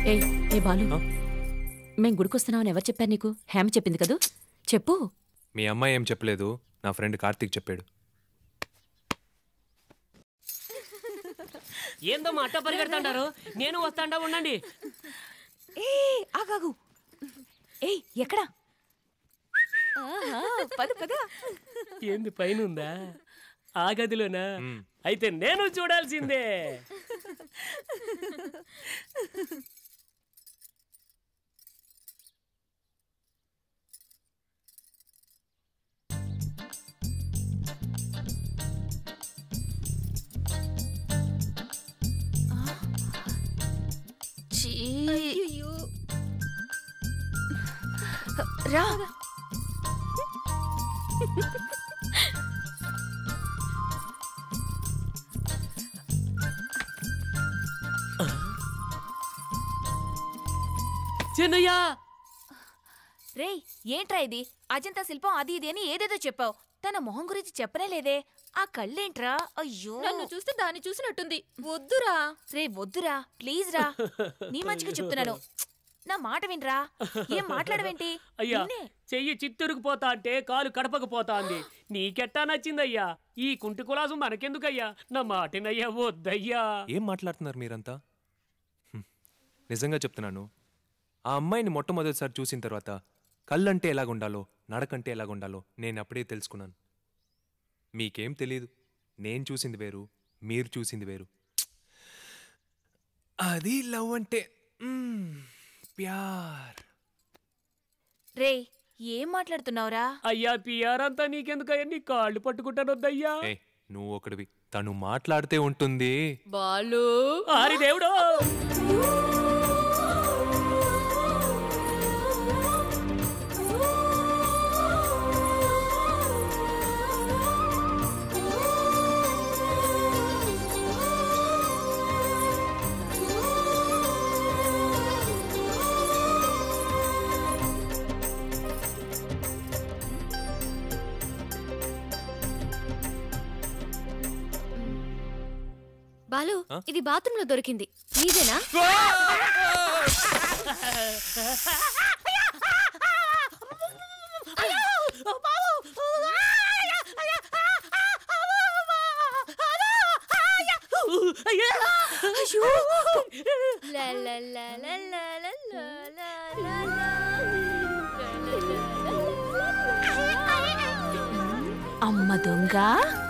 ఏయ్ ఏ బాలు ఆ? మేం గుడికొస్తున్నామని ఎవరు చెప్పారు నీకు హేమ చెప్పింది కదూ చెప్పు మీ అమ్మాయి ఏం చెప్పలేదు నా ఫ్రెండ్ కార్తీక్ చెప్పాడు ఏందో అట్ట పరిగెడతాంటారు నేను వస్తాండా ఉండండి ఏ ఆగాగు ఏయ్ ఎక్కడా పద పద ఏంది పైన ఉందా ఆ గదిలోనా అయితే నేను చూడాల్సిందే రా చిన్నయ్య రేయ్ ఏంట్రా ఇది అజంతా శిల్పం అది ఇది అని ఏదేదో చెప్పావు తన మొహం గురించి చెప్పనే లేదే ఆ కళ్ళేంట్రా అయ్యో నన్ను చూస్తే దాన్ని చూసినట్టుంది వద్దురా రే వద్దురా ప్లీజ్ రా నీ మంచిగా చెప్తున్నాను నా మాట వినరా ఏం మాట్లాడవేంటి అయ్యా నిన్నే. చెయ్యి చిత్తూరుకు పోతా అంటే కాలు కడపకు పోతా అంది నీకెట్టా నచ్చిందయ్యా ఈ కుంటి కులాసు మనకెందుకయ్యా నా మాటినయ్యా వద్దయ్యా ఏం మాట్లాడుతున్నారు మీరంతా హ్మ్. నిజంగా చెప్తున్నాను ఆ అమ్మాయిని మొట్టమొదటిసారి చూసిన తర్వాత కళ్ళంటే ఎలాగుండాలో నడకంటే ఎలాగుండాలో నేను అప్పుడే తెలుసుకున్నాను మీకేం తెలీదు నేను చూసింది వేరు మీరు చూసింది వేరు అది లవ్ అంటే మ్మ్, ప్యార్ రేయ్ ఏం మాట్లాడుతున్నావురా అయ్యా పిఆర్ అంతా నీకెందుకయ్యా నీ కాళ్ళు పట్టుకుంటాను వద్దయ్యా ఏ నువ్వు ఒకడివి తను మాట్లాడితే ఉంటుంది బాలు ఆరి దేవుడు బాలు ఇది బాత్రూమ్ లో దొరికింది నీదేనా లా లా లా లా లా లా లా లా లా లా. అమ్మ దొంగ